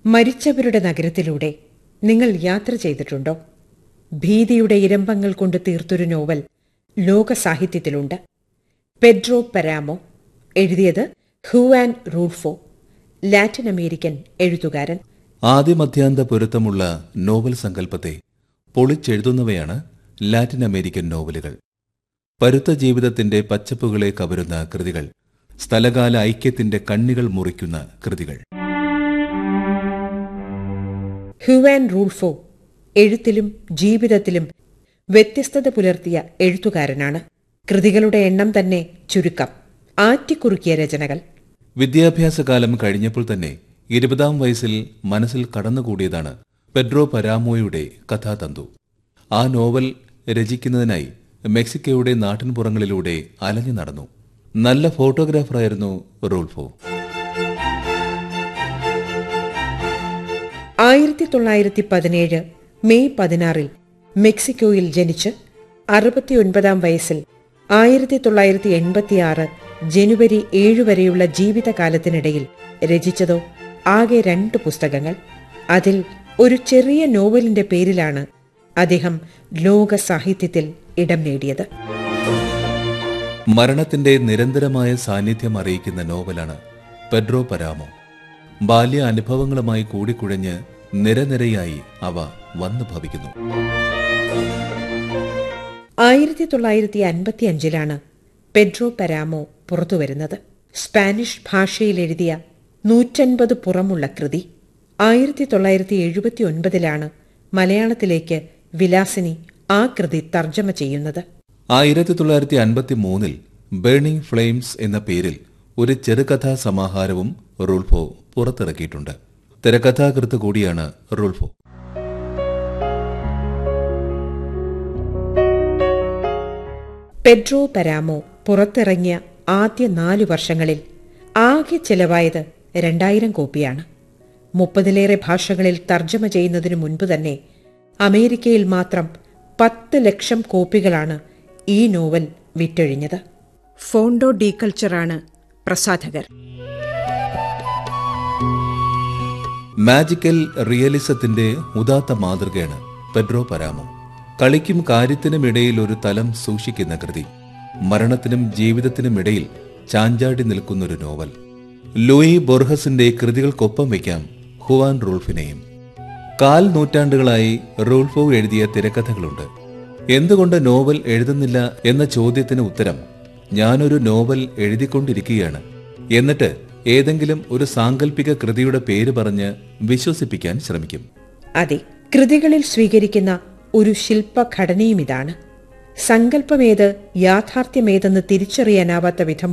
മരിച്ചവരുടെ നഗരത്തിലൂടെ നിങ്ങൾ യാത്ര ചെയ്തിട്ടുണ്ടോ ഭീതിയുടെ ഇരമ്പങ്ങൾ കൊണ്ട് തീർത്തൊരു നോവൽ ലോക സാഹിത്യത്തിലുണ്ട് പെഡ്രോ പരാമോ എഴുതിയത് ഹുവാൻ റൂൾഫോ ലാറ്റിൻ അമേരിക്കൻ എഴുത്തുകാരൻ ആദ്യമധ്യാന്ത പൊരുത്തമുള്ള നോവൽ സങ്കല്പത്തെ പൊളിച്ചെഴുതുന്നവയാണ് ലാറ്റിൻ അമേരിക്കൻ നോവലുകൾ പരുത്ത ജീവിതത്തിന്റെ പച്ചപ്പുകളെ കവരുന്ന കൃതികൾ സ്ഥലകാല ഐക്യത്തിന്റെ കണ്ണികൾ മുറിക്കുന്ന കൃതികൾ ഹുവാൻ റൂൾഫോ എഴുത്തിലും ജീവിതത്തിലും വ്യത്യസ്തത പുലർത്തിയ എഴുത്തുകാരനാണ് കൃതികളുടെ എണ്ണം തന്നെ ചുരുക്കം ആറ്റിക്കുറുക്കിയ രചനകൾ വിദ്യാഭ്യാസകാലം കഴിഞ്ഞപ്പോൾ തന്നെ ഇരുപതാം വയസ്സിൽ മനസ്സിൽ കടന്നുകൂടിയതാണ് പെഡ്രോ പരാമോയുടെ കഥാതന്തു ആ നോവൽ രചിക്കുന്നതിനായി മെക്സിക്കോയുടെ നാട്ടിൻപുറങ്ങളിലൂടെ അലഞ്ഞു നടന്നു നല്ല ഫോട്ടോഗ്രാഫറായിരുന്നു റൂൾഫോ ആയിരത്തി തൊള്ളായിരത്തി പതിനേഴ് മെയ് പതിനാറിൽ മെക്സിക്കോയിൽ ജനിച്ച് അറുപത്തിയൊൻപതാം വയസ്സിൽ ആയിരത്തി തൊള്ളായിരത്തി എൺപത്തിയാറ് ജനുവരി ഏഴ് വരെയുള്ള ജീവിതകാലത്തിനിടയിൽ രചിച്ചതോ ആകെ രണ്ട് പുസ്തകങ്ങൾ അതിൽ ഒരു ചെറിയ നോവലിന്റെ പേരിലാണ് അദ്ദേഹം ലോക സാഹിത്യത്തിൽ ഇടം നേടിയത് മരണത്തിന്റെ നിരന്തരമായ സാന്നിധ്യം അറിയിക്കുന്ന നോവലാണ് പെഡ്രോ പരാമോ ബാല്യ അനുഭവങ്ങളുമായി കൂടിക്കുഴഞ്ഞ് നിരനിരയായി അവ വന്നു ഭവിക്കുന്നു ആയിരത്തി തൊള്ളായിരത്തി അൻപത്തി അഞ്ചിലാണ് പെഡ്രോ പരാമോ പുറത്തുവരുന്നത് സ്പാനിഷ് ഭാഷയിൽ എഴുതിയ നൂറ്റൻപത് പുറമുള്ള കൃതി ആയിരത്തി തൊള്ളായിരത്തി എഴുപത്തി ഒൻപതിലാണ് മലയാളത്തിലേക്ക് വിലാസിനി ആ കൃതി തർജ്ജമ ചെയ്യുന്നത് ആയിരത്തി തൊള്ളായിരത്തി അൻപത്തി മൂന്നിൽ ബേണിംഗ് ഫ്ലെയിംസ് എന്ന പേരിൽ ഒരു ചെറുകഥാ സമാഹാരവും റൂൾഫോ പുറത്തിറക്കിയിട്ടുണ്ട് തിരക്കഥാകൃത്ത് കൂടിയാണ് റൂൾഫോ പെഡ്രോ പരാമോ പുറത്തിറങ്ങിയ ആദ്യ നാലു വർഷങ്ങളിൽ ആകെ ചെലവായത് രണ്ടായിരം കോപ്പിയാണ് മുപ്പതിലേറെ ഭാഷകളിൽ തർജ്ജമ ചെയ്യുന്നതിനു മുൻപ് തന്നെ അമേരിക്കയിൽ മാത്രം പത്ത് ലക്ഷം കോപ്പികളാണ് ഈ നോവൽ വിറ്റൊഴിഞ്ഞത് ഫോണ്ടോ ഡീകൾച്ചറാണ് പ്രസാധകർ മാജിക്കൽ റിയലിസത്തിന്റെ ഉദാത്ത മാതൃകയാണ് പെഡ്രോ പരാമോ കളിക്കും കാര്യത്തിനുമിടയിൽ ഒരു തലം സൂക്ഷിക്കുന്ന കൃതി മരണത്തിനും ജീവിതത്തിനുമിടയിൽ ചാഞ്ചാടി നിൽക്കുന്നൊരു നോവൽ ലൂയി ബൊർഹസിന്റെ കൃതികൾക്കൊപ്പം വയ്ക്കാം ഹുവാൻ റൂൾഫിനെയും കാൽ നൂറ്റാണ്ടുകളായി റൂൾഫോ എഴുതിയ തിരക്കഥകളുണ്ട് എന്തുകൊണ്ട് നോവൽ എഴുതുന്നില്ല എന്ന ചോദ്യത്തിന് ഉത്തരം ഞാനൊരു നോവൽ എഴുതിക്കൊണ്ടിരിക്കുകയാണ് എന്നിട്ട് ഏതെങ്കിലും ഒരു സാങ്കല്പിക കൃതിയുടെ പേര് പറഞ്ഞ് വിശ്വസിപ്പിക്കാൻ ശ്രമിക്കും അതെ കൃതികളിൽ സ്വീകരിക്കുന്ന ഒരു ശില്പഘടനയും ഇതാണ് സങ്കല്പമേത് യാഥാർത്ഥ്യമേതെന്ന് തിരിച്ചറിയാനാവാത്ത വിധം